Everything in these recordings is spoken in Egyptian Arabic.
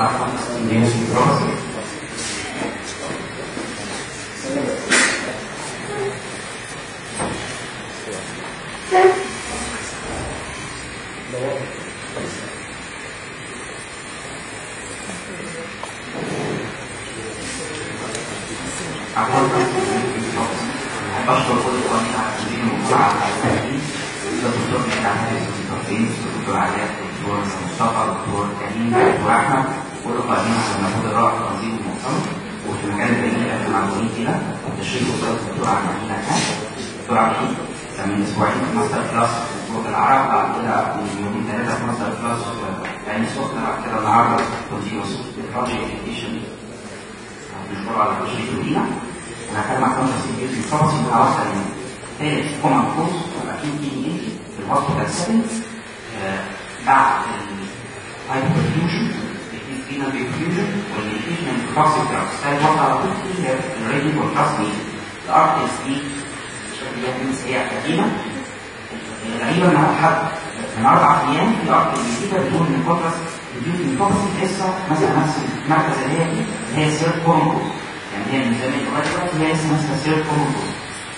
بتاع الناس الدراسة بشكر كل اخواني على تنظيم الموضوع على التأكيد الدكتور مهدي عماد الدكتورين الدكتور علاء الدكتور مصطفى الدكتور كريم الدكتور احمد كل قائمين على المجهود الرائع في تنظيم المؤتمر وفي المجال البعيد اللي معمولين كده تشريف وزاره الدكتور عبد الحميد حاج الدكتور عبد الحميد كان من اسبوعين في ماستر كلاس في جروب العرب بعد كده من يومين ثلاثه في ماستر كلاس في عين السخنه بعد كده النهارده كونتينوس بروجكت اديوكيشن بنشكر على تشريف لينا وهكلم عن كونتنت سيكيورتي بروسيس متوسط من ثالث كومن كورس واكيد دي ان في الهوسبيتال سيتنج بعد الهايبرفيوجن الفينا بيفيوجن والميديكيشن البروسيس دراجز ده الوضع على طول هي الريدي والتراسمي الار اس دي شكلها هي قديمه غريبه ان حد من اربع ايام في ارض الجديده بتقول ان الكونتراست الديوتي بروسيس لسه مثلا نفس المركز اللي هي فيه اللي هي سير كومن كورس يعني هي من زمان لغايه دلوقتي هي اسمها اسمها سير كومن كورس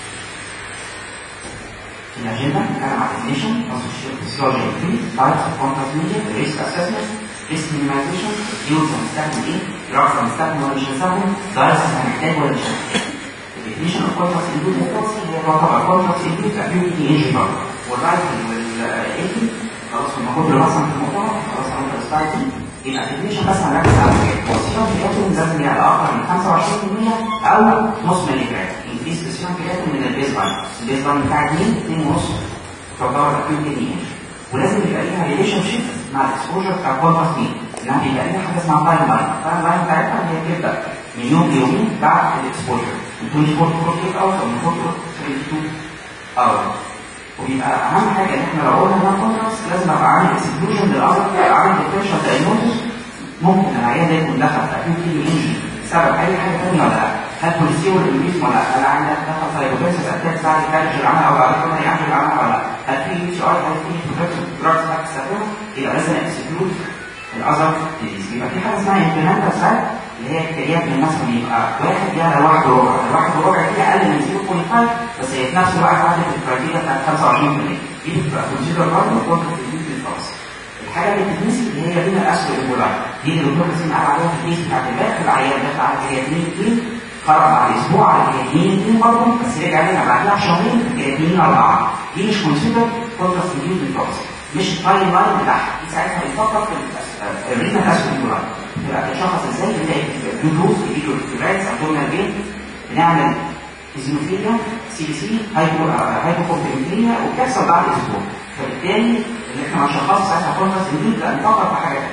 في الاجنده بنتكلم عن الديفينيشن فيسيولوجي فري تايبس اوف كونتراست ميديا ريسك اسسمنت ريسك مينيمايزيشن يوز هنستخدم ايه؟ دراجز هنستخدم ولا مش هنستخدم؟ دايسس هنحتاج ولا مش هنحتاج؟ الديفينيشن اوف كونتراست اندوز بروسي هي تعتبر كونتراست اندوز اكيوتي انجي برضه والرايفل والايتي خلاص هم كل مثلا في الموضوع خلاص انا السلايد دي يبقى الديفينيشن بس هنركز على حاجات السيوم كرياتين لازم يعلى اكتر من 25% او نص ملي جرام انكريس في السيوم كرياتين من البيز لاين البيز لاين بتاع 2 2 ونص تعتبر اكيوت كدني ولازم يبقى ليها ريليشن شيب مع الاكسبوجر بتاع كونتراست مين انها بيبقى ليها حاجه اسمها تايم لاين التايم لاين بتاعتها هي بتبدا من يوم ليومين بعد الاكسبوجر من 24 to 48 hours او من 4 to 32 hours ويبقى اهم حاجه ان احنا لو قلنا انها كونتراست لازم ابقى عامل اكسكلوجن للارض عامل ديفرنشال دايجنوستس ممكن العيان ده يكون دخل في اكيوت كيدني انجري بسبب اي حاجه ثانيه ولا لا هل بوليسيول انجريز ولا لا هل عندك دخل سايكوبيسس اتاك ساعه يكرش العمل او بعد كده يعمل العمل ولا لا هل في يو تي اي هل في بروتكتيف دراجز هتستخدمها يبقى لازم اكسكلود الاذر ديزيز يبقى في حاجه اسمها انكريمنتال سايت اللي هي الكريات من مثلا يبقى واحد يعلى واحد وربع الواحد وربع دي اقل من 0.5 بس هي في نفس الوقت عدت الكرايتيريا بتاعت 25% دي بتبقى كونسيدر برضه كونتراكت للفرص الحاجه اللي بتتنسي اللي هي بين الاسود والبولاي دي اللي الدكتور حسين قال عليها في الكيس بتاعت الباك العيان دخل على كرياتين 2 خرج بعد اسبوع على كرياتين 2 برضه بس رجع لنا بعدها بشهرين كرياتين 4 دي مش كونسيدر كونتراكت للفرص مش التايم لاين بتاعها دي ساعتها بيفكر في الرينا الاسود والبولاي تبقى تشخص ازاي بنلاقي جلوكوز فيديو ريتس ابدومينال بين بنعمل ايزينوفيليا سي بي سي هايبوكومبلينيا وبتحصل بعد اسبوع فبالتالي اللي احنا هنشخصه ساعتها كونتراست انديوز لا نفكر في حاجه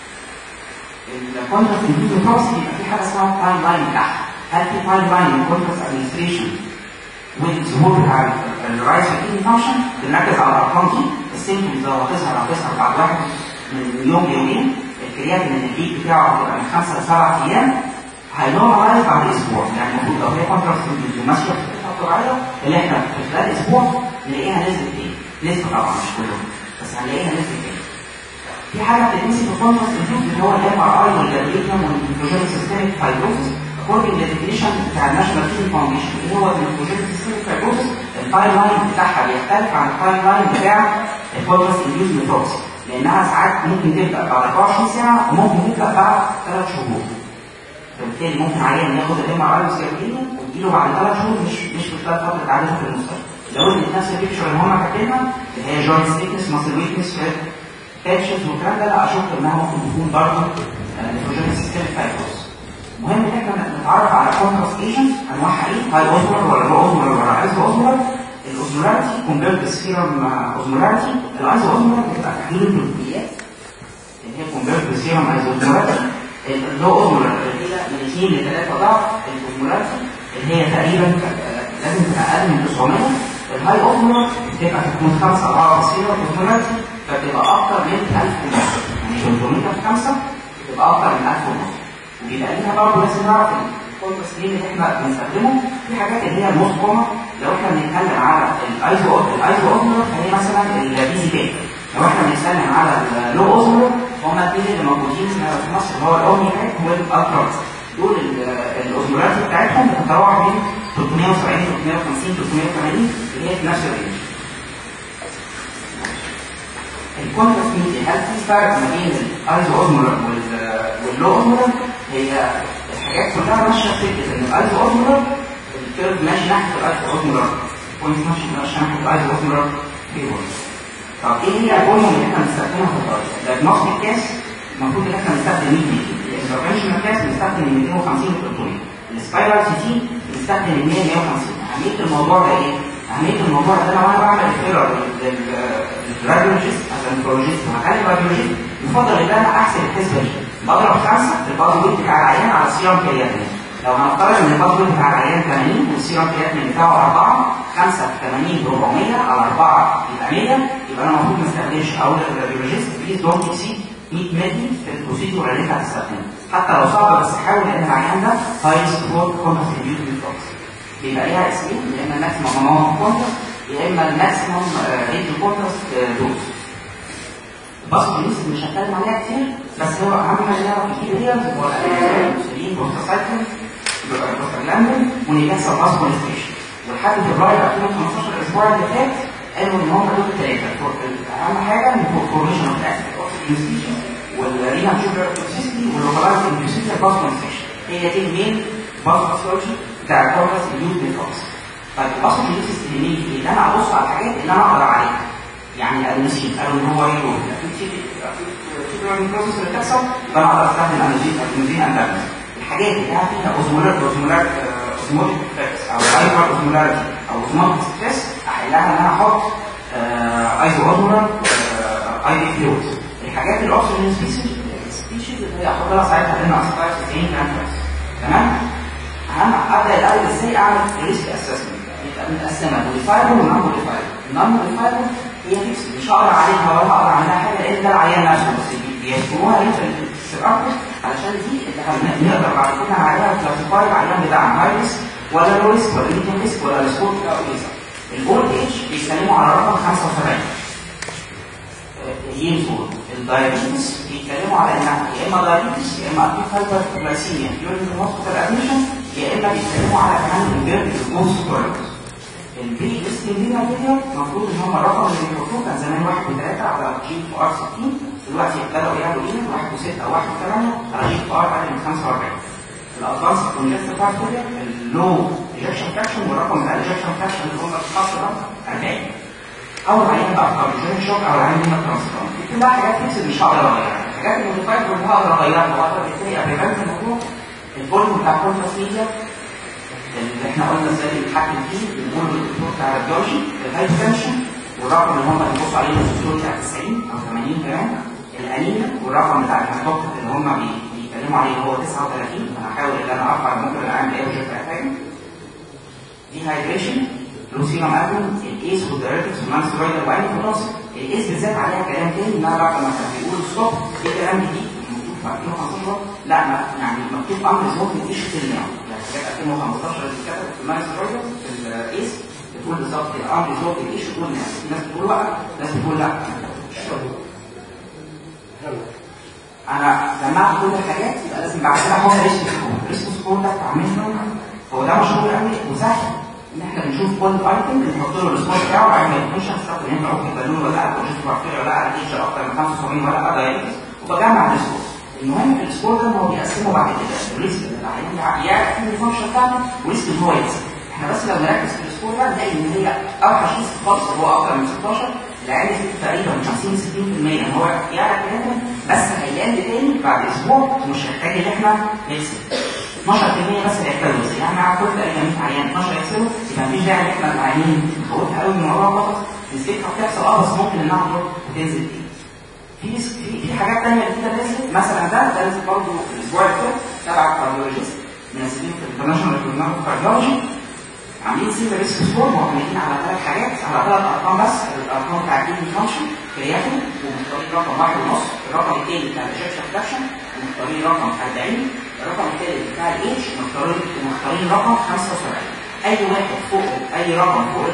الكونتراست انديوز بروسي يبقى في حاجه اسمها تايم لاين بتاعها هل في تايم لاين من كونتراست ادمنستريشن والظهور بتاع الرايس كيدني فانكشن بنركز على الارقام دي السيمبتومز لو هتظهر هتظهر بعد واحد من يوم ليومين الكرياتين من البيك بتاعه هتبقى من خمسه لسبعه ايام هينورمالايز بعد اسبوع يعني المفروض لو هي كونتراست انديوز وماشيه في الخطه الطبيعيه اللي احنا في خلال اسبوع نلاقيها نزلت ايه؟ نسبه طبعا مش كلهم بس هنلاقيها نزلت ايه؟ في حاجه بتتنسي في الكونتراست انديوز اللي هو الام ار اي والجابريتيوم والنيتروجين سيستميك فايبروسس according للديفينيشن بتاع الناشونال كيدني فاونديشن اللي هو النيتروجين سيستميك فايبروسس التايم لاين بتاعها بيختلف عن التايم لاين بتاع الكونتراست انديوز نيتروكس لانها ساعات ممكن تبدا بعد 24 ساعه وممكن تبدا بعد 3 شهور فبالتالي ممكن عيان ياخد الام ار اي وسيرتينه وتجيله بعد 3 شهور مش مش في خلال فتره عادته في المستشفى لو ادت نفس البيكتشر اللي هم كاتبينها اللي هي جوينت ستيكنس ماسل ويكنس تاتشز والكلام ده لا اشك انها ممكن تكون برضه نيتروجين سيستم فايبروس المهم ان احنا نتعرف على كونتراست ايجنتس انواعها ايه هاي اوزمولر ولا لو اوزمولر ولا ايزو اوزمولر الاوزمولاريتي كومبيرد بالسيرم اوزمولاريتي الايزو اوزمولر بتبقى تحليل البروتينات اللي هي كومبيرد بالسيرم ايزو اوزمولاريتي اللو اوزمولر اللي هي من 2 ل 3 ضعف الاوزمولاريتي اللي هي تقريبا لازم تبقى اقل من 900 الهاي اوزمولر بتبقى تكون 5 اضعاف السيرم اوزمولاريتي فتبقى اكتر من 1000 ونص يعني 300 في 5 بتبقى اكتر من 1000 ونص وبيبقى ليها برضه لازم نعرف الكونتراست اللي احنا بنستخدمه في حاجات اللي هي الموست كومن لو احنا بنتكلم على الايزو الايزو اوزمولر فهي مثلا البي سي بي لو احنا بنتكلم على اللو اوزمولر هما الاثنين اللي موجودين في مصر اللي هو الاومي باك والالتراس دول الاوزمولاريتي بتاعتهم بتتراوح بين 370 350 380 اللي هي في نفس الرينج الكونتراست ميديا هل في فرق ما بين الايزو اوزمولار واللو اوزمولار هي الحاجات كلها ماشيه في فكره ان الايزو اوزمولار الكيرف ماشي ناحيه الايزو اوزمولار بوينت ماشي ماشي ناحيه الايزو اوزمولار فيور طب ايه هي الفوليوم اللي احنا بنستخدمها في الدايت؟ الدايجنوستيك كاس المفروض ان احنا نستخدم 100 مللي الانترفنشنال كاس بنستخدم 250 و 300 السبايرال سي تي بنستخدم 100 150 اهميه الموضوع ده ايه؟ اهميه الموضوع ده لو انا بعمل اختيار للراديولوجيست او الانترولوجيست وهكلم الراديولوجيست يفضل ان انا احسب الحسبه دي بضرب خمسه في الباز ويت بتاع العيان على السيرم كرياتين لو هنفترض ان الباز ويت بتاع العيان 80 والسيرم كرياتين بتاعه 4 5 في 80 ب 400 على 4 يبقى 100 يبقى انا المفروض ما استخدمش اقول للراديولوجيست بليز دونت اكسيد 100 مللي في البروسيدور اللي انت هتستخدمه حتى لو صعب بس حاول لان العيان ده هاي سبورت كونتريبيوت للفوكس بيبقى ليها اسمين يا اما الماكسيمم اماونت كونتراست يا اما الماكسيمم ريت كونتراست دوز بص النسب مش هتكلم عليها كتير بس هو اهم حاجه نعرف الكي هي هو الانسولين بروستاسايكلين بروستاجلاندين ونيجاسا باسبوليستيشن ولحد فبراير 2015 الاسبوع اللي فات قالوا ان هم دول الثلاثه اهم حاجه الفورميشن اوف اكتيف اوكسيديشن والرينا شوجر توكسيستي واللوكالايز انفيوسيتي باسبوليستيشن هي دي المين باسبوليستيشن بتاع الكورس اليوز بالفوكس طيب اصلا اليوز اللي اللي انا ابص على الحاجات اللي انا اقدر عليها يعني الانسين قالوا ان هو يقول في بروسيس اللي بتحصل فانا اقدر استخدم انزين انزين اندرس الحاجات اللي فيها اوزمولار اوزمولار اوزموليك افكتس او هايبر اوزمولاريتي او اوزموليك ستريس احلها ان انا احط ايزو اوزمولار اي دي فلويد الحاجات الاوكسجين سبيشيز سبيشيز اللي هي احط لها ساعتها ان اسبايس 90 جرام تمام اهم ابدا الاول ازاي اعمل ريسك اسسمنت متقسمه موديفايبل ونون موديفايبل النون موديفايبل هي فيكس مش هقدر عليها ولا هقدر اعملها حاجه لان ده العيان نفسه بس بيسموها انترستراكتور علشان دي اللي نقدر بعد كده عليها كلاسيفاي العيان بتاعنا هاي ريسك ولا لو ريسك ولا ميديوم ريسك ولا السكور بتاعه ريسك البولد ايج بيتكلموا على رقم 75 ينفور الدايابيتس بيتكلموا على انها يا اما دايابيتس يا اما اكيد هايبر جلايسيميا during the hospital admission يا اما بيتكلموا على كمان امبيرد جلوكوز توليرنس البي ليستنج دي ماتيريال المفروض ان هم الرقم اللي بيحطوه كان زمان 1 و3 على جي اف ار 60 دلوقتي ابتدوا ياخدوا ايه 1 و6 او 1 و8 على جي اف ار اقل من 45 الادفانس كونجستيف بارتيريا اللو ايجكشن فراكشن والرقم بتاع الايجكشن فراكشن اللي هم الخاص ده 40 او العين بقى كاربيجين شوك او العين دي ترانسفورم دي كلها حاجات فيكس مش هقدر اغيرها الحاجات الموديفايد اللي هقدر اغيرها واقدر بالتالي ابريفنت الموضوع الفوليوم بتاع كونتراست ميديا اللي احنا قلنا ازاي بنتحكم فيه بنقول الدكتور بتاع الراديولوجي الهاي تنشن والرقم اللي هم بيبصوا عليه الدكتور بتاع 90 او 80 كمان الانيميا والرقم بتاع الهيماتوكت اللي هم بيتكلموا عليه اللي هو 39 انا هحاول ان انا ارفع ممكن اعمل ايه وجهه حاجه دي هايدريشن لوسيرم ادمن الايس والدايركتس والنان سترويدال وعين خلاص الايس بالذات عليها كلام تاني انها بعد ما كانوا بيقولوا ستوب في كلام جديد مكتوب في 2015 لا ما يعني مكتوب امر زوج مفيش كلمه يعني حاجات 2015 اللي كتبت في النان سترويدال في الايس بتقول بالظبط كده امر زوج الايش تقول ناس في ناس بتقول لا ناس بتقول لا انا جمعت كل الحاجات يبقى لازم بعد كده احط ريسك سكور ريسك سكور ده بتاع منه هو ده مشهور قوي وسهل ان احنا بنشوف كل ايتم بنحط له السكور بتاعه وبعدين ما يكونش هتستخدم ان انت اوكي بالون ولا لا كونجست بارتيريا ولا لا الاتش اكتر من 75 ولا لا دايابيتس وبجمع السكور المهم في السكور ده هو بيقسمه بعد كده الريسك اللي العيان يعرف ايه الفانكشن بتاعته وريسك ان هو يكسب احنا بس لو نركز في السكور ده نلاقي ان هي اوحش ريسك خالص هو اكتر من 16 العيان يزيد تقريبا من 50 60% ان هو يعرف ينام بس هيقل تاني بعد اسبوع ومش هيحتاج ان احنا نكسب 12% بس اللي يحتاجوا زي يعني مع كل تقريبا 100 عيان 12 يكسبوا يبقى مفيش داعي ان احنا العيانين نخوفها قوي من الموضوع فقط نسبتها بتحصل اه بس ممكن انها تروح وتنزل تاني في في في حاجات ثانيه كده نزلت مثلا ده ده نزل برضه الاسبوع اللي فات تبع الكارديولوجيست منزلين في الانترناشونال جورنال اوف كارديولوجي عاملين سيلة ريسك سكور معتمدين على ثلاث حاجات على ثلاث ارقام بس الارقام بتاع الكيدني فانكشن كرياتين ومختارين رقم واحد ونص الرقم الثاني بتاع الريجكشن فراكشن ومختارين رقم 40 الرقم الثالث بتاع الاتش ومختارين ومختارين رقم 75 اي واحد فوق اي رقم فوق ال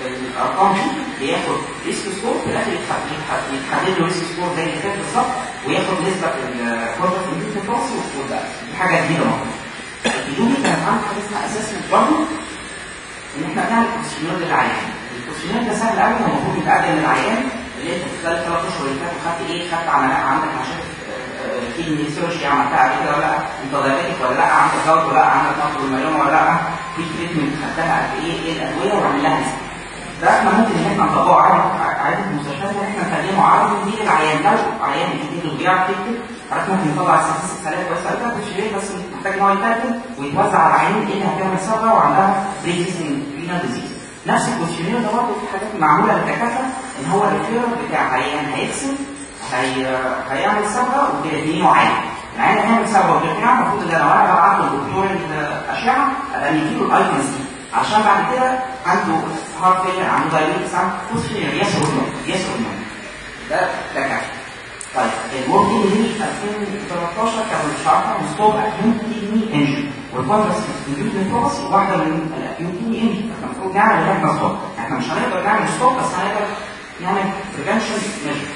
الارقام دي بياخد ريسك سكور في الاخر يتحدد يتحدد له ريسك سكور زي اللي فات بالظبط وياخد نسبه الكونتراست انديوس نيكروسي والسكور ده دي حاجه جديده موجوده الجديد كانت عامله حاجه اسمها اسسمنت برضه ان احنا بنعمل كوستيونير للعيان الكوستيونير ده سهل قوي هو المفروض يتقدم للعيان اللي انت في خلال ثلاث اشهر اللي فاتوا خدت ايه خدت عمليه عندك عشان كيدني سيرش عملتها قبل كده ولا لا انت دايبيتك ولا لا عندك ضغط ولا لا عندك نقص الميلوما ولا لا في تريتمنت خدتها قد ايه ايه الادويه وعمل لها لسته ده احنا ممكن ان احنا نطبقه عادي عادي في المستشفيات ان احنا نخليه عرض نديه للعيان لو عيان جديد وبيعرف يكتب عرفنا ممكن نطلع الستاتستكس عليها كويسه قوي مش ليه بس محتاج ان هو يتاكد ويتوزع على العيان اللي هتعمل صبغه وعندها بريكسنج رينال ديزيز نفس الكوتشينير ده برضه في حاجات معموله للدكاتره ان هو الريفيرال بتاع عيان هيكسب هي... هيعمل صبغه وكرياتينين معين العيان هيعمل صبغه وكرياتينين المفروض ان لو انا ببعت له دكتور الاشعه ابقى نديله الايتمز دي عشان بعد كده عنده هارت فيلر عنده دايابيتس عنده فوز فيلر يس اور نو يس اور نو ده ده كده طيب الورك دي 2013 كانوا مش عارفه مستوب اكيوت كيدني انجن والكونتراست انديوس نيكروسي واحده من الاكيوت كيدني انجن احنا المفروض نعمل اللي احنا ستوب احنا مش هنقدر نعمل ستوب بس هنقدر نعمل بريفنشن ميجر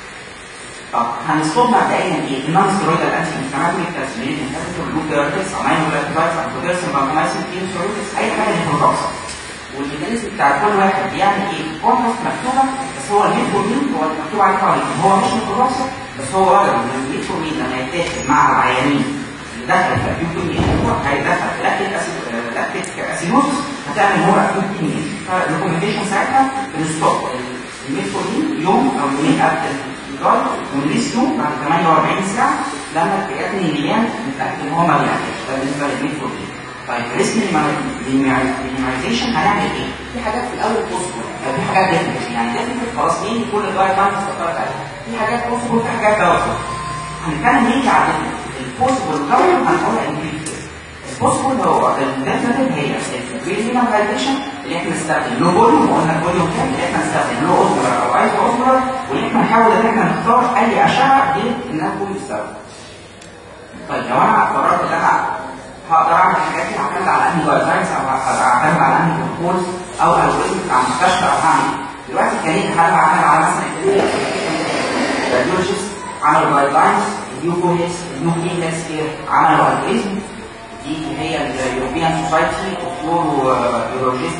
طب هنستوب مبدئيا ايه؟ النون ستيرويدال انتي انفلاماتوري تاسمين انهبيتور لوكيرتس امينو جلايكولايتس انفوديرسن بانكومايسين كيموثيرابيوتس اي حاجه هيدروكسا والميكانيزم بتاع كل واحد بيعمل ايه؟ كونتراست مكتوبه بس هو الميتفورمين هو مكتوب عليه قوانين هو مش هيدروكسا بس هو واضح ان الميتفورمين لما يتاخد مع العيانين اللي دخل في اكيوت كيدني هيدخل لاكتيك اسيد لاكتيك اسيدوسس هتعمل هو اكيوت كيدني فالريكومنديشن ساعتها الستوب الميتفورمين يوم او يومين قبل الجار ونريس يوم بعد 48 ساعه لما الكرياتين مليان نتاكد ان هو ما بيعملش ده بالنسبه للميتفورمين طيب ريسك مينيمايزيشن هنعمل ايه؟ في حاجات في الاول بوسيبل في حاجات ديفنت يعني ديفنت خلاص مين كل الجايد لاينز استقرت عليها في حاجات بوسيبل في حاجات دوبل هنتكلم نيجي على البوسيبل دوبل هنقولها انجليزي البوسيبل هو الديفنت هي الريمينيمايزيشن اللي احنا نستخدم لو فوليوم وقلنا الفوليوم كام اللي احنا نستخدم لو اوزمولار او ايزو اوزمولار واللي احنا نحاول ان احنا نختار اي اشعه غير انها تكون مستوى طيب لو انا قررت ان انا هقدر اعمل الحاجات دي هعتمد على انهي جايد لاينز او هعتمد على انهي كورس او الجوريزم بتاع المستشفى او هعمل دلوقتي كليك هل هعتمد على مثلا راديولوجيست عملوا جايد لاينز اليو كوهيس اليو كي هيلث كير عملوا الجوريزم دي هي اليوروبيان سوسايتي اوف يورو يوروجيست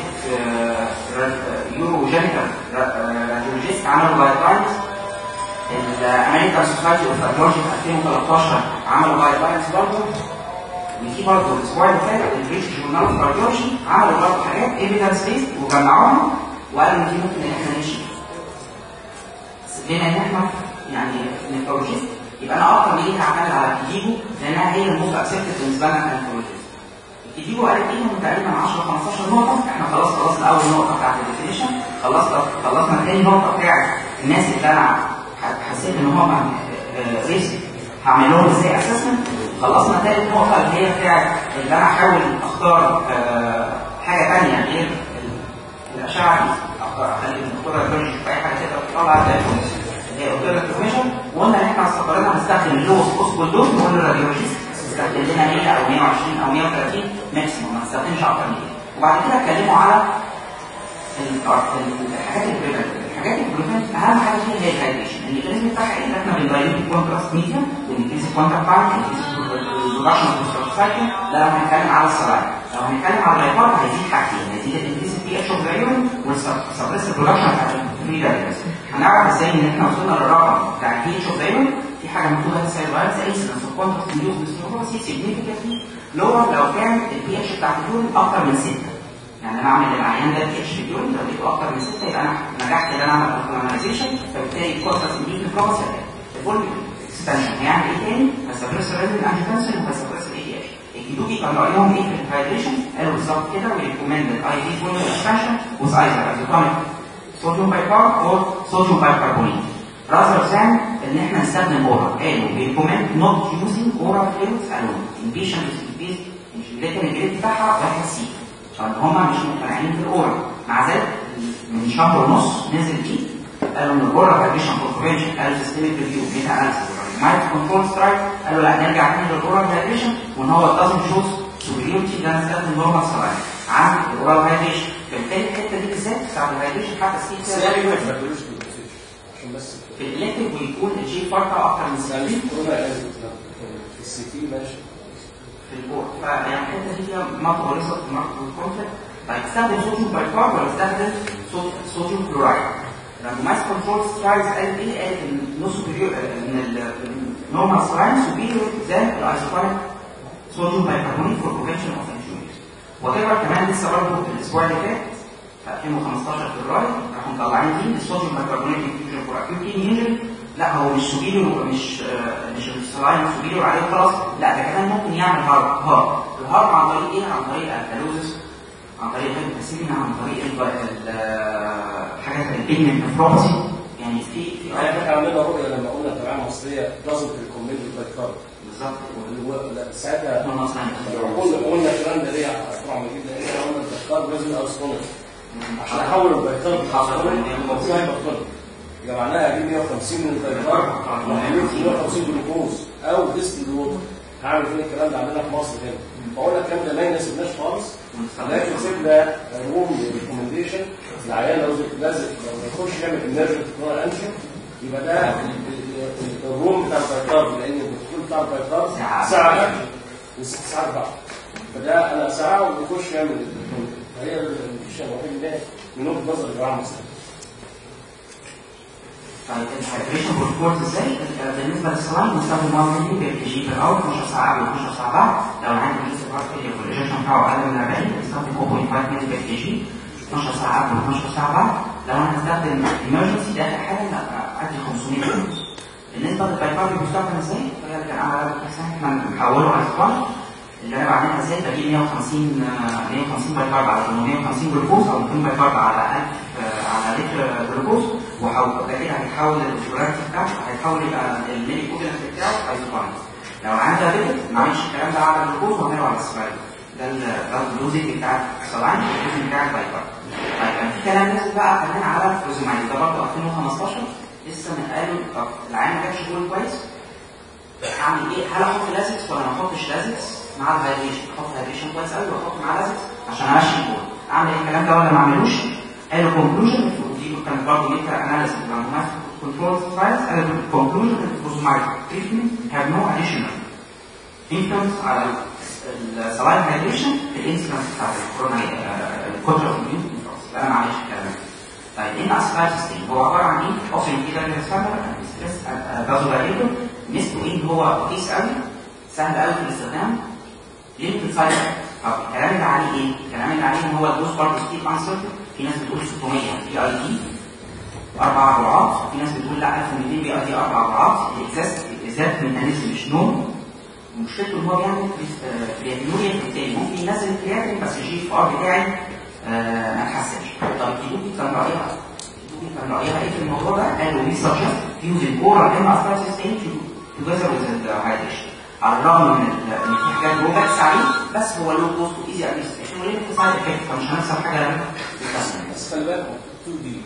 يورو جينيتال راديولوجيست عملوا جايد لاينز الامريكان سوسايتي اوف راديولوجي في 2013 عملوا جايد لاينز برضه وفي برضه الاسبوع اللي فات البريتش جورنال اوف راديولوجي عملوا برضه حاجات ايفيدنس بيست وجمعوهم وقالوا ان دي ممكن ان احنا نمشي بس بما ان احنا يعني نيكولوجيست يبقى انا اكتر ليه هعتمد على الكتيبو لانها هي الموست اكسبتد بالنسبه لنا كنيكولوجيست الكتيبو قالت ايه من تقريبا 10 15 نقطه احنا خلاص خلصنا اول نقطه بتاعت الديفينيشن خلصنا خلصنا ثاني نقطه بتاعت الناس اللي انا حسيت ان هم ريسك هعمل لهم ازاي اسسمنت خلصنا ثالث نقطه اللي هي بتاعت اللي انا احاول اختار أه حاجه ثانيه غير الاشعه دي اختار اخلي الدكتوره ترجع في اي حاجه تقدر تطلع زي اللي هي اوتولا انفورميشن وقلنا ان احنا استقرينا هنستخدم اللوس بوسبل دوز نقول للراديولوجيست استخدم لنا 100 او 120 او 130 ماكسيموم ما نستخدمش اكتر من كده وبعد كده اتكلموا على الحاجات البريفنت الحاجات البريفنت اهم حاجه فيها هي الهايدريشن الميكانيزم بتاعها ايه ان احنا بندايلوت الكونتراست ميديا بنكريز الكونتراست تايم بنكريز الريدكشن اوف سايكل ده لو هنتكلم على السلايد لو هنتكلم على اللايبارت هيزيد حاجتين هيزيد الانكريز البي اتش اوف ذا يورين والسبريس البرودكشن بتاع الفري راديكالز هنعرف ازاي ان احنا وصلنا للرقم بتاع البي اتش اوف ذا يورين في حاجه مكتوبه في السلايد فايروس انسيدنس اوف كونتراست انديوس ديسنيوروسي سيجنيفيكانتلي لور لو كان البي اتش بتاع اليورين اكتر من 6 يعني انا اعمل للعيان ده بي اتش اليورين لو لقيته اكتر من 6 يبقى انا نجحت ان انا اعمل اوبتمايزيشن فبالتالي الكونتراست انديوس نيكروس الفول اكسبانشن هيعمل ايه تاني؟ هيسبرس الريزن انجيوتنسين وهيسبرس الاي دي اتش الكيدوكي كانوا عليهم ايه في الهايدريشن قالوا بالظبط كده ويريكومند الاي دي فول اكسبانشن وذ ايزر ايزوتونيك صوديوم بايكارب او صوديوم بايكربونات rather than ان احنا نستخدم اورال قالوا بيريكومند نوت يوزنج اورال فلويدز الون البيشنت بيز لكن الجريد بتاعها واحد سي عشان هم مش مقتنعين بالاورال مع ذلك من شهر ونص نزل فيه قالوا ان الاورال هايدريشن كونفرنشن قالوا سيستميك ريفيو ميتا اناليسيس مايت كنترول سترايك قالوا لا نرجع تاني للاورال هايدريشن وان هو لازم شوز سوبريورتي ده نستخدم نورمال سلاين عن الاورال هايدريشن فبالتالي الحته دي بالذات بتاع الهايدريشن حتى السي بس يعني ما يفرقلوش بالبوزيشن عشان بس في الالكتريك بيكون الجي فرقه اكتر من يعني سي كورونا يعني في السي تي ماشي في البورد فيعني الحته دي فيها مالتي ريسك مالتي كونفليكت طيب تستخدم صوديوم بايكارب ولا تستخدم صود- صوديوم كلورايد لما ماس كنترول سترايز قال ايه قال ان نو سوبريور ان النورمال سلاين سوبريور ذان الايزوتونيك صوديوم بايكربونيت فور بريفنشن اوف انجوريز وتقدر كمان لسه برضه في الاسبوع اللي فات في 2015 فبراير راحوا مطلعين دي الصوديوم بايكربونيت انفيوجن فور اكيوت كيدني انجري لا هو مش سوبيريور مش آه، مش السلاين سوبيريور عليه خلاص لا ده كمان ممكن يعمل هارد هارد الهارد عن طريق ايه؟ عن طريق الكالوزس عن طريق الباسيلين عن طريق ال- ال- حاجات البيجمنت نفروباسي يعني في في يعني احنا عملنا رؤيه لما قلنا الجماعه المصريه doesn't recommend البايكارب بالظبط واللي هو- لا، ساعتها احنا اصلا قلنا قلنا الكلام ده ليه طبعا ما جبنا ايه قلنا البايكارب لازم الاوسكونيك عشان احول البايكارب لاوسكونيك المفروض هيبقى كله يبقى معناها اجيب 150 من البايكارب واعمله في 150 جلوكوز او ديستل ووتر هعمل فين الكلام ده عندنا في مصر هنا بقول لك الكلام ده ما يناسبناش خالص لكن سيبنا روم ريكومنديشن العيان لو لازم لو يخش يعمل انرجي كلور انشن يبقى ده ال- ال- ال- الروم بتاع البايكارب لان الدكتور بتاع البايكارب ساعة. ساعه وست ساعات بعد فده انا ساعه ويخش يعمل الكنترول. فهي الشيء الوحيد ده من وجهه نظر الجماعه المصريه طيب الهايدريشن بروتوكول ازاي؟ آه، بالنسبه للسلايد بنستخدم 1 مللي بير كي جي في الاول 12 ساعه قبل 12 ساعه بعد لو عندي كيس هارت فيلير والريجكشن بتاعه اقل من 40 بنستخدم 0.5 مللي بير كي جي 12 ساعه قبل 12 ساعه بعد لو انا هستخدم ايمرجنسي ده اخر حاجه لا ادي 500 مللي بالنسبه للبايكارب بيستخدم ازاي؟ فهي اللي كان عملها الحسن احنا بنحوله على سبونج اللي انا بعملها ازاي بجيب 150 آه، 150 بايكارب على 150 جلوكوز او 200 بايكارب على 1000 آه، على لتر جلوكوز وحاول ده كده هيتحول الجلوكوز بتاعه هيتحول يبقى الميلي كوبلنت بتاعه ايزوبانيك لو انا دايبيتك ما اعملش الكلام ده على الجلوكوز واعمله على السلايد ده ال- ده اللوزنج بتاع السلايد واللوزنج بتاع البايكارب طيب كان في كلام نازل بقى كمان على الفوزومايد ده برضه 2015 لسه من قالوا طب العين ما جابش جول كويس اعمل ايه؟ هل احط لازكس ولا ما احطش لازكس مع الهايدريشن؟ احط هايدريشن كويس قوي واحط معاه لازكس عشان امشي الجول. اعمل الكلام ده ولا ما اعملوش؟ قالوا كونكلوجن ودي كانت برضه ميتا اناليسيس لما ماسك كنترول ترايلز قالوا كونكلوجن ان الفوزمايد تريتمنت هاف نو اديشنال انفلونس على السلايد هايدريشن في الانسلنس بتاعت الكورونا الكتره اوف انا ما عملتش الكلام ده. طيب ايه اسباب سيستم هو عباره عن ايه؟ اوبشن كده ريسبتور ستريس فازولاريتور ميزته ايه إن هو رخيص قوي سهل قوي في الاستخدام ليميتد سايد طب الكلام اللي عليه ايه؟ الكلام اللي عليه ان هو الدوز برضه ستيب انسرتن في ناس بتقول 600 بي اي دي اربع اضعاف في ناس بتقول لا 1200 بي اي دي اربع اضعاف الاكزاكت ميكانيزم مش نوم مشكلته ان هو بيعمل كرياتينوريا في التاني ممكن ينزل الكرياتين بس الجي اف ار بتاعي آه، ما اتحسنش طب كيدوكي كان رايها كيدوكي كان رايها ايه في الموضوع ده؟ قالوا وي سجست يوزنج اورال ام اسبار سيستم توجذر وذ الهايدريشن على الرغم من ال- ان في حاجات دروباكس عليه بس هو له كوست وايزي ادمنستريشن وليه سايد افكت فمش هنخسر حاجه لما تستخدم بس خلي بالك 2 دي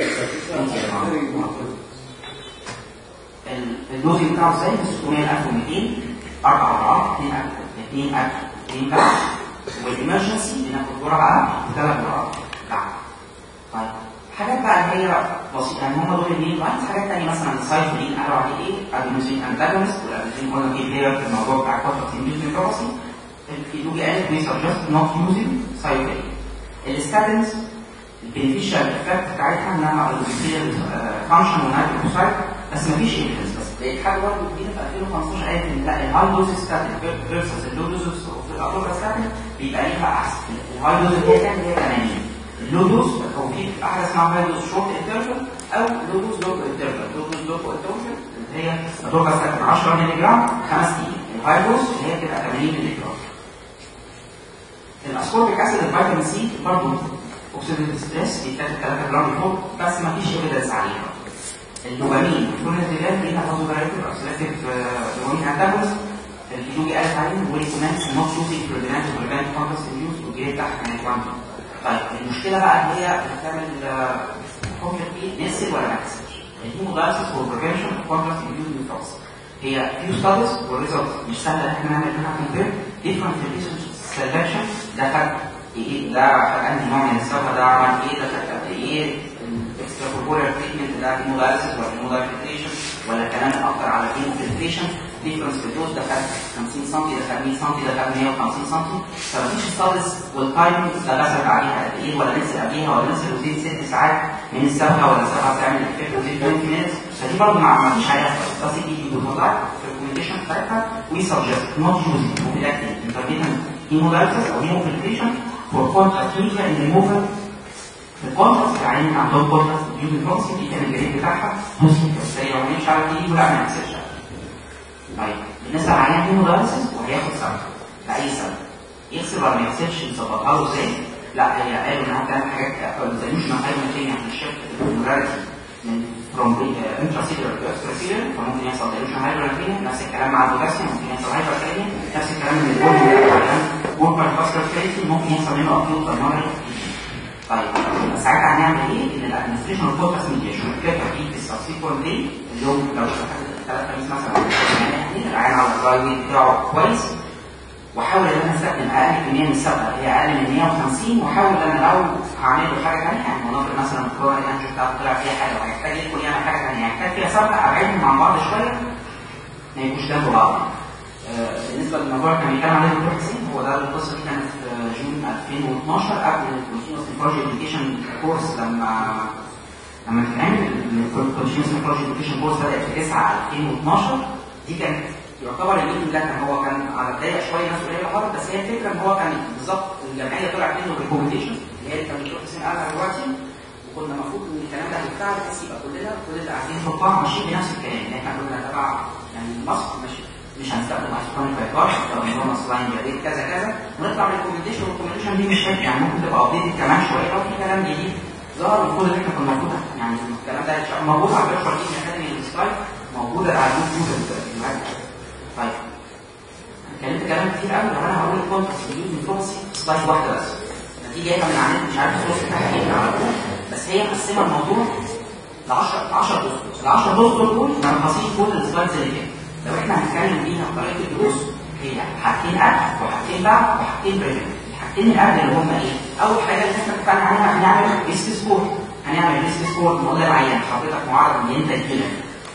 الدوز بتاعه ازاي؟ من 600 ل 1200 اربع اضعاف 2000 2000 2000 بعد والامرجنسي بناخد جرعه ثلاث جرعات بعد طيب حاجات بقى اللي هي بسيطه يعني هم دول المين لاينز حاجات ثانيه مثلا السايكلين قالوا عليه ايه؟ ادينوسين انتاجونست والادينوسين قلنا ايه بلاير في الموضوع بتاع فتره الميوزن بروسي الفيدوجي قالت وي سجست نوت يوزنج سايكلين الستاتنز البينيفيشال افكت بتاعتها انها البينيفيشال فانكشن ونايتروكسايد بس مفيش ايفيدنس بس لقيت حاجه برضه جديده في 2015 قالت ان لا الهاي دوز ستاتين فيرسس اللو دوز في الاتروبا ستاتين بيبقى ليها احسن الهاي دوز اللي هي كام؟ اللي هي 80 اللو دوز هو في حاجه اسمها هاي دوز شورت انترفال او لو دوز لوكو انترفال لو دوز لوكو انترفال اللي هي اتروبا ستاتين 10 مللي جرام 5 دقيقة الهاي دوز اللي هي بتبقى 80 مللي جرام الاسكوربيك اسيد الفيتامين سي برضه اوكسيديتيف ستريس بيتاخد 3 جرام فوق بس ما فيش ايفيدنس عليها الدوبامين الكونازيلات ليها فازوفاريتور اوكسيديتيف دوبامين انتاجونست الفيدوجي قالت عليه وريكومند نوت يوزنج بريفنت وبريفنت كونتاكت انديوز والجريد تحت كانت 1 طيب المشكله بقى اللي هي بتعمل كونفليكت ايه نسل ولا ما نسلش الهيمودايسيس فور بريفنشن اوف كونتاكت انديوز نيوتروس هي فيو ستاديز والريزلت مش سهله ان احنا نعمل منها كومبير ديفرنت ريسيرش سelection ده خد ايه ده خد انهي نوع من السوا ده عمل ايه ده خد قد ايه ايه الاكسترا كوربورال تريتمنت ده هيمودايلسيس ولا هيمودايفيكيشن ولا كلام اكتر على هيموفلتريشن ديفرنس في الدوز ده خد 50 سم ده خد 100 سم ده خد 150 سم فمفيش ستادس والتايم ده غسل عليها قد ايه ولا نزل قبليها ولا نزل وزيد ست ساعات من السبعه ولا سبعه ساعات من الفكر وزيد 20 مينتس فدي برضه ما فيش عليها بس دي بتطلع في الريكومنديشن بتاعتها وي سبجكت نوت يوزنج موبيلاكتين انترفيتن هيمودايلسيس او هيموفلتريشن فور كونتاكت ميديا ان ريموفال الكونتاكت يعني عندهم كونتاكت يوزنج بروكسي دي كان الجريد بتاعها بوزيتيف بس هي لو مش عارف تيجي ولا ما يحصلش طيب بالنسبه لعيان هيمودايلسيس وهياخد سبب لاي سبب يغسل ولا ما يغسلش نظبطها له ازاي؟ لا هي قالوا انها بتعمل حاجات ريزوليوشن اوف هايبرتينيا في الشفت المولاريتي من فروم انتراسيلر تو اكستراسيلر فممكن يحصل دايلوشن هايبرتينيا نفس الكلام مع البوتاسيوم ممكن يحصل هايبرتينيا نفس الكلام من البول بوربر فاسكر فيتي ممكن يحصل منه اكيوت بالمونري طيب ساعتها هنعمل ايه؟ ان الادمنستريشن اوف فوكس ميديشن الفكره دي في السبسيكونت دي اللي هو لو ثلاث خميس مثلا يعني العين على الدراي ويت بتاعه كويس واحاول ان انا استخدم اقل كميه من السبقه هي اقل من 150 واحاول ان انا لو هعمل له حاجه ثانيه يعني مناظر مثلا الكوره اللي انا شفتها طلع فيها حاجه وهيحتاج يدخل يعمل حاجه ثانيه هيحتاج فيها سبقه ابعدهم عن بعض شويه ما يبقوش جنب بعض. آه بالنسبه للموضوع كان بيتكلم عليه الدكتور حسين هو ده القصه دي كانت في جون 2012 قبل الكونتينوس نيفروجي اديوكيشن كورس لما لما اتعمل الكونتينوس نيفروجي اديوكيشن كورس بدات في 9 2012 دي كانت يعتبر الميتنج ده كان هو كان على بدايه شويه ناس قليله خالص بس هي الفكره ان هو كان بالظبط الجمعيه طلعت منه ريكومنديشن اللي هي اللي كان الدكتور حسين قالها دلوقتي وكنا المفروض ان الكلام ده هيتفعل بحيث يبقى كلنا كل اللي قاعدين في القاعه ماشيين بنفس الكلام ان احنا كنا تبع يعني مصر مش مش هنستخدم ايسوكونيك بايبار هنستخدم نظام سلاين جديد كذا كذا ونطلع بالريكومنديشن والريكومنديشن دي مش فاكر يعني ممكن تبقى ابديت كمان شويه لو في كلام جديد ظهر المفروض ان احنا كنا المفروض يعني الكلام ده موجود على البيبر دي اكاديمي السلايد موجوده على اليوتيوب طيب اتكلمت كلام كتير قوي لو انا هقول الكونتكست بيوز نيفروسي سلايد واحده بس دي جايه من على مش عارف الصوت بتاعها ايه على طول بس هي مقسمه الموضوع ل 10 10 دروس ال 10 دروس دول ملخصين كل السلايدز اللي كده لو احنا هنتكلم فيها بطريقه الدروس هي حاجتين قبل وحاجتين بعد وحاجتين بريفنت الحاجتين اللي قبل اللي هم ايه؟ اول حاجه اللي احنا اتفقنا عليها هنعمل ريسك سكور هنعمل ريسك سكور نقول للعيان حضرتك معرض ان انت تجيلك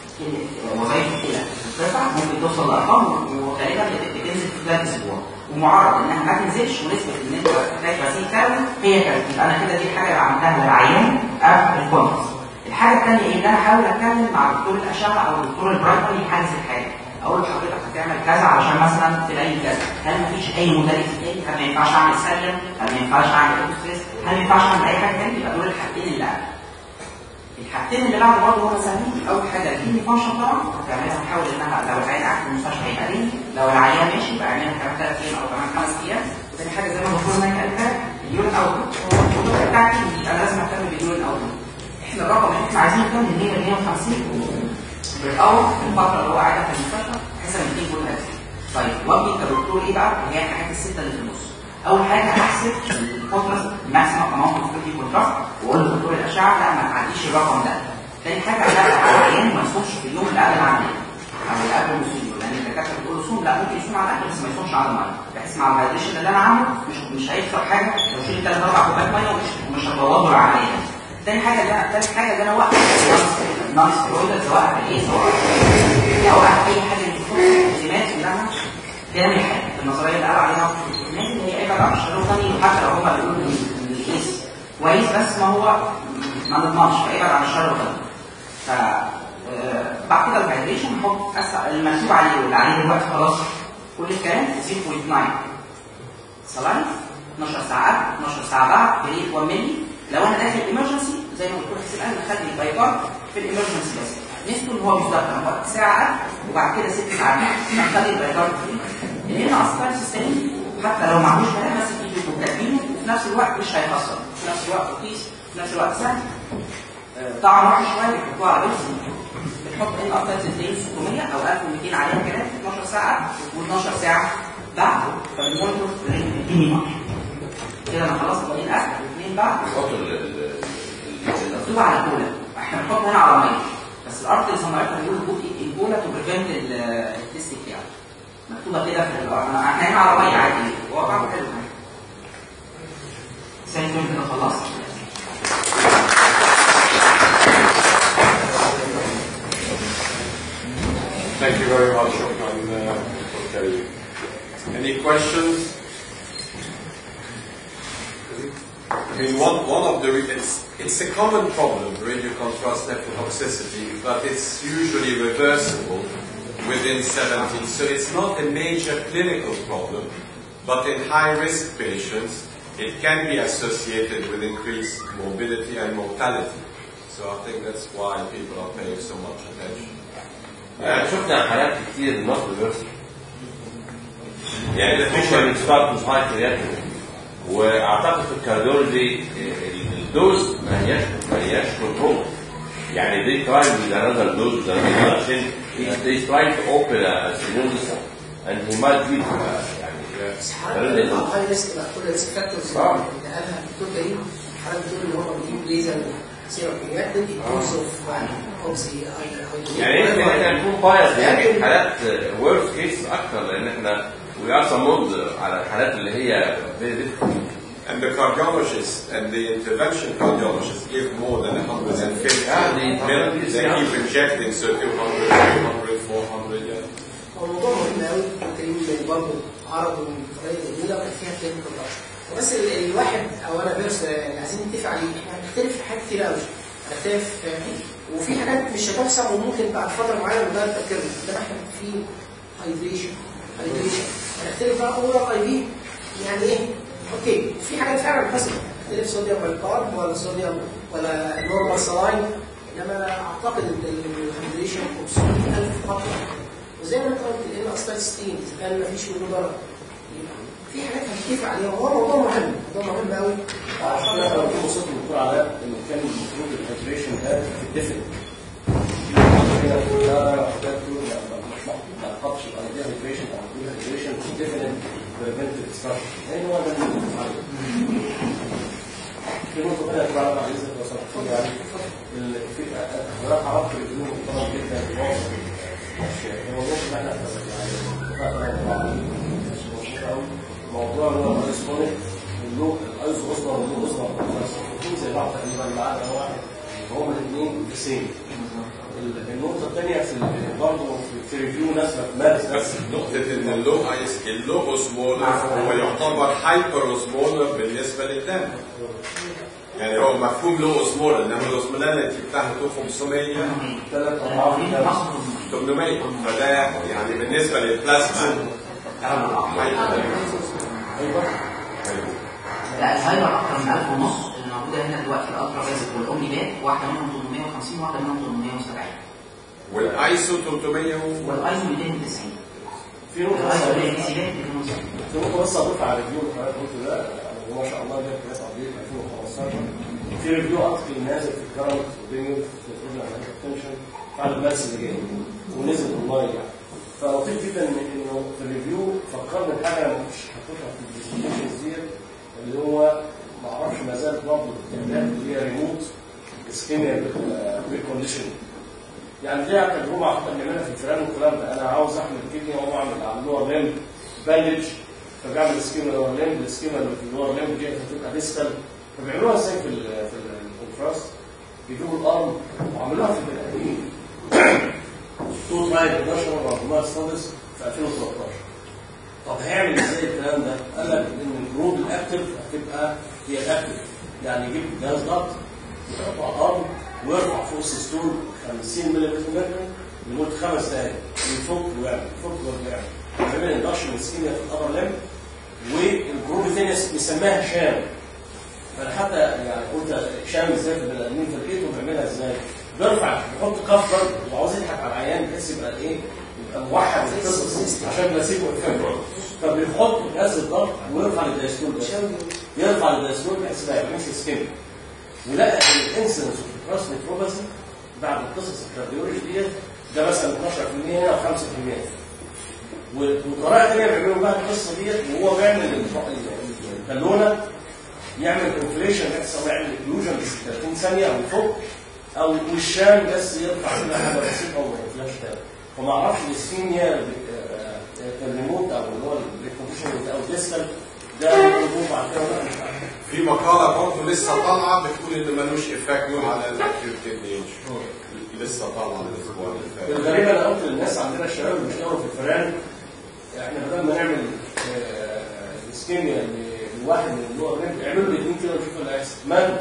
وظائف كده ترفع ممكن توصل لارقام وغالبا بتنزل في خلال اسبوع ومعرض انها ما تنزلش ونسبه ان انت تحتاج غسيل كامل هي كانت يبقى انا كده دي الحاجه اللي عملتها للعيان قبل الكونفرنس الحاجه الثانيه ايه؟ ان انا احاول اتكلم مع دكتور الاشعه او دكتور البرايمري يحجز الحاجه اقول لحضرتك هتعمل كذا علشان مثلا تلاقي كذا هل مفيش اي مدرس تاني هل ما ينفعش اعمل سلم هل ما ينفعش اعمل اوستريس هل ما ينفعش اعمل اي حاجه تاني يبقى دول الحاجتين اللي قبل الحاجتين اللي بعد برضه هم سهلين اول حاجه الكيدني فانكشن طبعا هتعملها تحاول انها لو العيان قاعد في المستشفى هيبقى ليه لو العيان ماشي يبقى اعملها كمان ثلاث ايام او كمان خمس ايام وثاني حاجه زي ما الدكتور مايك قال لك اليورين اوتبوت هو الدكتور بتاعتي انا لازم اهتم باليورين اوتبوت احنا الرقم اللي احنا عايزين نهتم ان هي 150 بالاول في الفتره اللي هو قاعدها في المستشفى بحيث ان 200 كل هذه طيب واجي كدكتور ايه بقى؟ هي الحاجات السته اللي في النص اول حاجه هحسب الكونتراست ماكسيمم اماونت اوف كوتي كونتراست واقول لدكتور الاشعه لا ما تعديش الرقم ده تاني حاجه لا العيان ما يصومش في اليوم اللي قبل العمليه او اللي قبل الوصول لان الدكاتره بتقول له صوم لا ممكن يصوم على الاكل بس ما يصومش على الميه بحيث مع الهايدريشن اللي انا عامله مش مش هيخسر حاجه لو شرب ثلاث اربع كوبايات ميه ومش مش هتبوظ له العمليه تاني حاجه ده تالت حاجه ده انا وقت نون ستيرويد سواء في ايه سواء او اي حاجه من الانزيمات اللي انا تعمل حاجه النظريه اللي قال عليها الناس اللي هي ابعد عن الشرور ثاني حتى لو هم بيقولوا ان الكيس كويس بس ما هو ما نضمنش فابعد عن الشر وكده ف بعد كده الهايدريشن نحط المكتوب عليه واللي عليه دلوقتي خلاص كل الكلام في 0.9 سلايد 12 ساعه 12 ساعه بعد بريك 1 ملي لو انا داخل ايمرجنسي زي ما الدكتور حسين قال نخلي البايبار في الامرجنسي بس ميزته ان هو مش ضغط وقت ساعه وبعد كده ست ساعات نخلي البايبار في لان اصلا سيستم حتى لو معهوش كلام بس في كاتبينه وفي نفس الوقت مش هيخسر في نفس الوقت رخيص في نفس الوقت سهل طبعا وحش شويه بيحطوها على بس بنحط ان ابديت الدين 600 او 1200 عليها كلام 12 ساعه و12 ساعه بعد فالمونيتور بيديني كده انا خلاص باقيين اخر الاثنين بعد نحط مكتوب على كولا احنا بنحط هنا على ميه بس الارض اللي صنعتها بيقول بوت الكولا تو بريفنت التست بتاعه مكتوبه كده في الارض احنا هنا على ميه عادي هو طعمه حلو ثاني كده خلصت Thank you very much, Shukran, uh, okay. Any questions? I mean, one, one of the, re- it's, it's a common problem, radio contrast nephrotoxicity, but it's usually reversible within 17. So it's not a major clinical problem, but in high-risk patients, it can be associated with increased morbidity and mortality. So I think that's why people are paying so much attention. يعني شفنا حالات كتير النص ريفرس يعني سبيشال ستارت هاي كرياتين واعتقد في الكارديولوجي الدوز ما هياش ما هياش كنترول يعني دي تراي with another dose with another dose عشان they try to open a stenosis and he might give uh, يعني بس حضرتك بتطلع هاي ريسك بقى كل ريسك فاكتورز اللي آه. قالها الدكتور كريم حضرتك بتقول ان هو بيجيب ليزر سيروبيات تدي كورس اوف اوكسي يعني يمكن احنا نكون بايظ يعني حالات ورست كيس اكتر لان احنا وي ار سمود على الحالات اللي هي very difficult. And the cardiologists and the intervention cardiologists give more than 150 Yeah, they- million. They keep injecting, so 200, 300, 400, yeah. هو الموضوع مهم قوي كريم برضه عرضه بطريقه جميله وكان فيها كلينيكال رش بس ال- الواحد او انا بيرس يعني عايزين نتفق عليه احنا هنختلف في حاجات كتير قوي هنختلف في- وفي حاجات مش هتحصل وممكن بعد فتره معينه نغير تفكيرنا ده احنا في هايدريشن هايدريشن هنختلف بقى اورال اي في يعني ايه؟ اوكي في حاجات فعلا حصلت نختلف صوديوم بالكارب ولا صوديوم ولا نورمال سلاين انما اعتقد ان الهايدريشن 500000 خطوه وزي ما انت قلت لان اصلا 60 اذا كان مفيش منه ضرر يبقى في حاجات هنتفق عليها وهو موضوع مهم موضوع مهم قوي عشان احنا كنا وصلت للدكتور علاء انه كان المفروض الهيدريشن ده يتفق كده كلها حاجات تقول مش محطوط ما تحطش يبقى دي هيدريشن او دي هيدريشن ديفينيت بريفنتيف ديستراكشن يعني هو ده اللي بنتعلم في نقطه ثانيه يا جماعه بعد اذنك لو سمحتوا لي يعني ال- في حضرتك عرفت ريفيو محترم جدا في معظم الاشياء الموضوع اللي احنا يعني اتفقنا مع بعض مش مشهور قوي الموضوع اللي هو الرئيس كوني اللو الايزو اصبر واللو اصبر الاثنين زي بعض تقريبا ما عدا واحد هما الاثنين سيم النقطه الثانيه في ال- برضه في- في ريفيو نازله في مارس بس نقطة إن اللو ايس اللو اوسمولر هو يعتبر هايبر اوسمولر بالنسبة للدم. يعني هو مفهوم لو اوسمولر انما الاوسمولاريتي بتاعته 500 ثلاث اضعاف الدم 800 فده يعني بالنسبة للبلازما هايبر. ايوه لا الهايبر اكتر من 1000 ونص اللي موجوده هنا دلوقتي الالترا بيزك والاومني باك واحده منهم 850 واحده منهم 870 والايسو 300 و- والايزو 290 في نقطه بس الايزو أضيفها. اللي دي باك 270 في نقطه بس اضيفها على الريفيو اللي حضرتك قلته ده يعني هو ما شاء الله جاب كويس ابديت 2015 في ريفيو ارتكل نازل في الكرنت اوبينيون في البروجرام هايبرتنشن بعد المارس اللي جاي ونزل اونلاين يعني فلطيف جدا إن- انه في الريفيو فكرني بحاجه انا ما كنتش حاططها في البرزنتيشنز ديت اللي هو ما اعرفش ما زال برضه الكلمات اللي هي ريموت اسكيميا ريكونديشن يعني دي تجربه حتى بنعملها في الفئران والكلام ده انا عاوز احمل كدني واقوم اعمل على اللور ليمب باندج فبعمل سكيما لور ليمب السكيما اللي في اللور ليمب دي بتبقى ديستال فبيعملوها ازاي في ال في الكونتراست يجيبوا الارم وعملوها في البني ادمين تو ترايل 11 وعملوها ستادس في 2013 طب هيعمل ازاي الكلام ده؟ قال لك ان الجروب الاكتف هتبقى هي الاكتف يعني يجيب جهاز ضغط يقطع ارم ويرفع فوق السيستول 50 ملم لمده خمس دقائق يفك ويعمل يفك ويعمل يعمل اندكشن اسكيميا في الابر ليمب والجروب الثاني بيسميها شام فانا حتى يعني قلت شام ازاي في البني ادمين فلقيته بيعملها ازاي؟ بيرفع بيحط كف ضرب وعاوز يضحك على العيان بحيث يبقى ايه؟ يبقى موحد القصص عشان بلاسيبو يفهم فبيحط جهاز الضغط ويرفع للدايستول بس يرفع للدايستول بحيث ما يعملش اسكيميا ولقى ان الانسنس في الكراس نيتروباثي بعد القصص الكارديولوجي ديت ده مثلا 12% هنا و5% وطريقه ثانيه بيعملوا بقى القصه ديت وهو بيعمل ال- البالونه يعمل انفليشن يحصل يعمل اكلوجن في 30 ثانيه او يفك او والشام بس يرفع كل حاجه بسيطه وما يقفلهاش تاني فما اعرفش السينيا الريموت او اللي هو الريكونديشن او الديسكال ده موضوع بعد كده بقى مش عارف في مقالة برضه لسه طالعة بتقول إن ملوش إفكت على الأكيوت كدني لسه طالعة الأسبوع اللي فات الغريب انا قلت للناس عندنا الشباب اللي بيشتغلوا في الفئران احنا بدل ما نعمل آه، اسكيميا لواحد من اللي هو الرجل اعملوا الاثنين كده ونشوف اللي هيحصل مان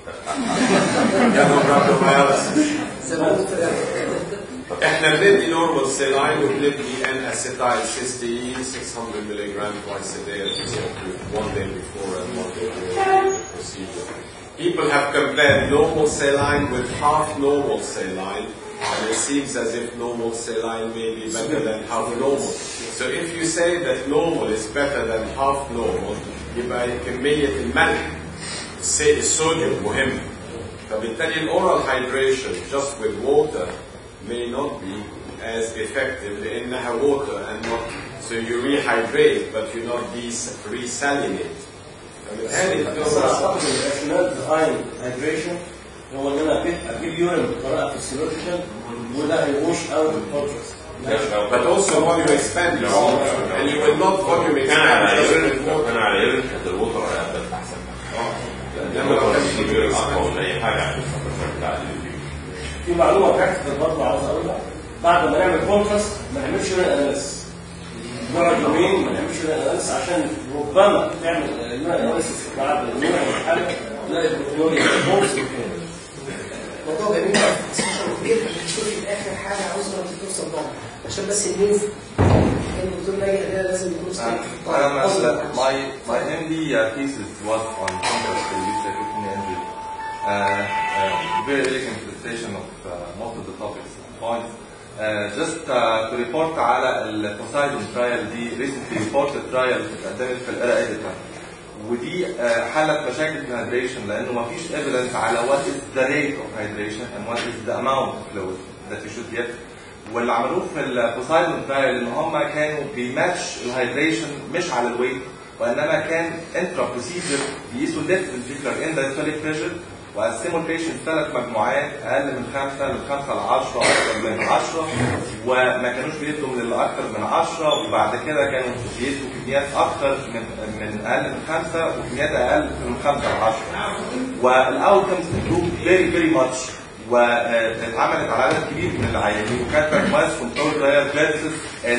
يلا برافو dialysis. زي ما قلت في الآخر. احنا بندي نورمال سيلاين وبندي ان اسيتايل سيستين 600 ملغ twice a day as we said, one day before and one day during the procedure. People have compared normal saline with half normal saline and it seems as if normal saline may be better than half normal. So if you say that normal is better than half normal يبقى كمية الملح الس- الصوديوم مهم فبالتالي الاورال hydration just with water may not be as effective لانها water and not so you rehydrate but you not de- resalinate فبالتالي بس الدورة اعتقد الراشونال ديزاين هايدريشن هو ان انا أجيب- اجيب يورين بطريقه فيسيولوجيكال وده هيوش اوت الكونتراست but also volume expansion and you will not volume كان على expand just يورين with لو water كان على يورين كانت الوتر هيبقى احسن لان لما لو الوتر كان بيجيب يورين اقوى ولا اي حاجه عشان الخطر بتاع اليورين. في معلومه براكتيكال برضه عاوز اقولها بعد ما نعمل كونتراست ما نعملش يورين اناليسيس نقعد يومين ما نعملش يورين اناليسيس عشان ربما تعمل يورين اناليسيس بعد اليورين والحاله تلاقي البروتينوريا بوكس موضوع جميل قوي استشفاء كبير هنشوف في الاخر حاجه عاوز توصل لها عشان بس النيوف كان الدكتور ناجي ده لازم يكون Um, um, uh, my my MD uh, thesis was on contrast to user kidney injury. Uh, uh, very elegant presentation of uh, most of the topics and points. Uh, just uh, to report على ال Poseidon trial دي recently reported trial اتقدمت في الإيرا إيديتر ودي uh, حلت مشاكل في الهيدريشن لأنه ما فيش evidence على what is the rate of hydration and what is the amount of fluid that you should get واللي عملوه في البوسايدون ترايل ان هم كانوا بيماتش الهيدريشن مش على الويت وانما كان انترا بروسيجر بيقيسوا الليفت فنتريكولار اندايستوليك بريشر وقسموا البيشنت ثلاث مجموعات اقل من خمسه من خمسه ل 10 اكثر من 10 وما كانوش بيدوا من الاكثر من 10 وبعد كده كانوا بيدوا كميات اكثر من من اقل من خمسه وكميات اقل من خمسه ل 10 والاوتكمز امبروف فيري فيري ماتش واتعملت على عدد كبير من العيانين وكانت راندمايز كنترول ترايل فيرسس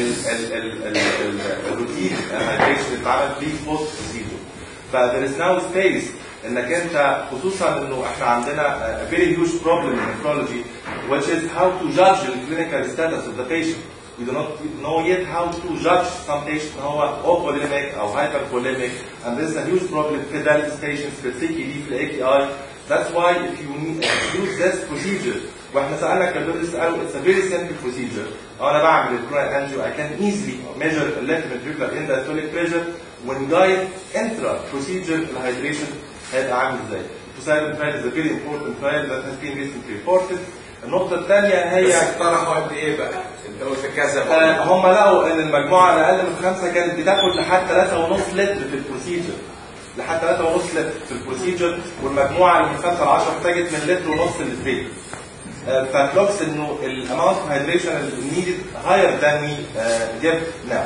الروتين هايدريشن اللي اتعمل بري بوست بروسيجر فذير از ناو سبيس انك انت خصوصا انه احنا عندنا a very huge problem in nephrology which is how to judge the clinical status of the patient. We do not know yet how to judge some patient هو apolimic او hyperpolimic and this is a huge problem في dialysis patients في السي دي في الاي اي That's why if you need, use this procedure واحنا سالنا كالدوريس قالوا it's a very simple procedure انا بعمل الكورال انجيو I can easily measure the left ventricular endostolic pressure when guide intra procedure الهيدريشن هيبقى عامل ازاي Poseidon trial is a very important trial that has been recently reported النقطة الثانية هي بس اقترحوا قد ايه بقى؟ انت قلت كذا آه، بقى. هم لقوا ان المجموعه اللي اقل من خمسه كانت بتاخد لحد 3.5 لتر في البروسيجر لحد 3.5 لتر في البروسيجر والمجموعه اللي من 5 ل 10 احتاجت من لتر ونص للزيت فلوكس انه الاماونت اوف هيدريشن needed higher than we uh, give now.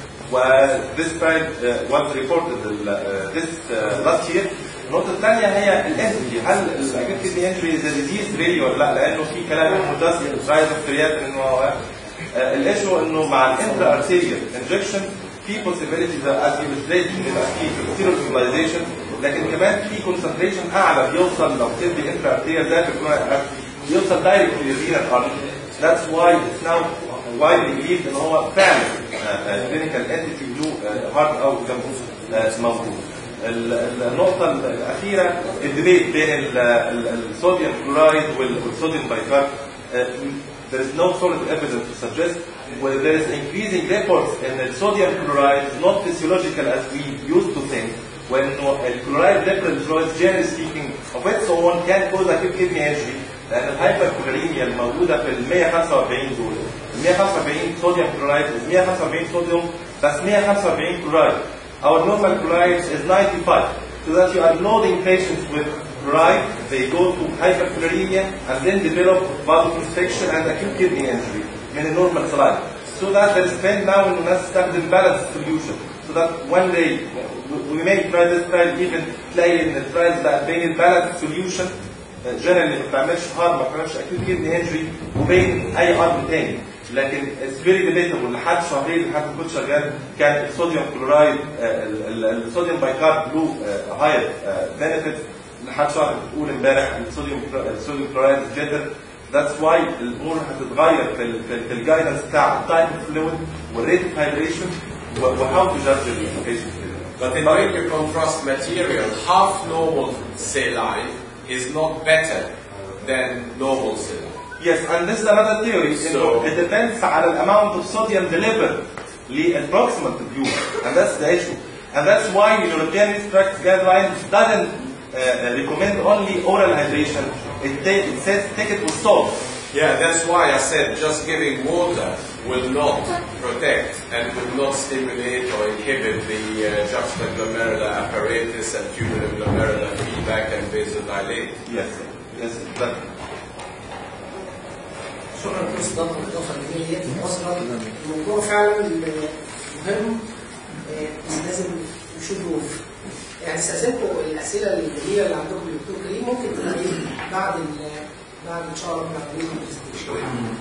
وذيس trial uh, was reported ال- uh, this uh, last year. النقطة الثانية هي الانتري هل الاكيوت كيدني انتري از ديزيز ريلي ولا لا؟ لأنه في كلام انه ده رايز اوف كرياتين انه هو الايشو انه مع الانترا ارتيريال انجكشن في possibility that as you illustrated ان يبقى في steroidalization لكن كمان في concentration اعلى بيوصل لو بتدي انترا ارتيريال ده بيكون بيوصل دايركت للرينال ارتري That's why it's now widely believed ان هو فعلا clinical entity له هارد اوتكم موجود. ال- ال- النقطة الأخيرة الديبيت بين ال- ال- الصوديوم كلورايد وال- والصوديوم بايكارب there is no solid evidence to suggest where there is increasing reports in the sodium chloride is not physiological as we used to think when الكلورايد level electrolytes generally speaking of its own can cause acute kidney injury لأن الهايبركلوريميا الموجودة في ال 145 دول ال 145 صوديوم كلورايد 145 صوديوم بس 145 كلورايد Our normal chloride is 95 so that you are loading patients with chloride they go to hyperchloremia and then develop vasoconstriction and acute kidney injury من النورمال saline so that there is trend now ان الناس تستخدم balanced solution so that when they we may try this trial even تلاقي ان الترايلز بقى بين البالانس سوليوشن جنرالي ما بتعملش هارم ما بتعملش اكيد كيدني انجري وبين اي ارم تاني لكن اتس فيري ديبيتابل لحد شهرين لحد ما كنت شغال كان الصوديوم كلورايد الصوديوم بايكارب له هاير بنفيت لحد شهر بتقول امبارح ان الصوديوم الصوديوم كلورايد جدا ذاتس واي الامور هتتغير في ال في, ال- في الجايدنس بتاع التايب اوف فلويد والريت اوف هايدريشن وهاو تو جادج البيشنت But in radio contrast material, half normal saline is not better than normal saline. Yes, and this is another theory. So- So, it depends على the amount of sodium delivered للproximal tubule, and that's the issue. And that's why European Practice Guidelines doesn't uh, uh, recommend only oral hydration. It, ta- it says take it with salt. Yeah, that's why I said just giving water will not protect and will not stimulate or inhibit the uh, juxtaglomerular apparatus and tubular feedback and vasodilate. Yes, yes, that, شكرا لكل الضغط والاضافه الجميله ديت اصلا الموضوع فعلا مهم آه، لازم نشوفه يعني استاذنكم الاسئله الجميله اللي عندكم للدكتور كريم ممكن تلاقيه بعد ال- بعد ان شاء الله بعد البرزنتيشن.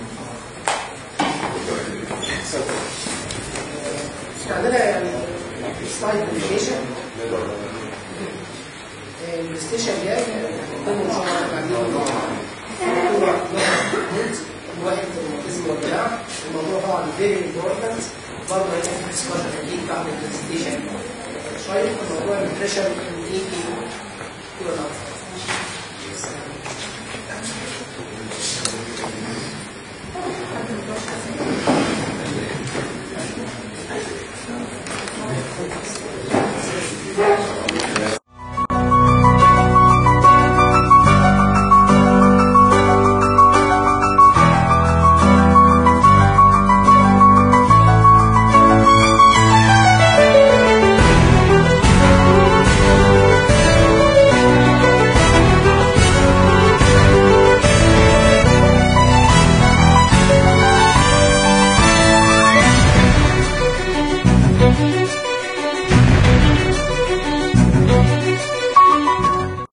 آه، عندنا يعني سلايد برزنتيشن البرزنتيشن جاي هنقدمه ان شاء الله بعدين واحد الروماتيزم والجراح الموضوع طبعا فيري امبورتنت برضه هيبقى في سؤال تدريب بعد البرزنتيشن شويه موضوع البريشر الايكي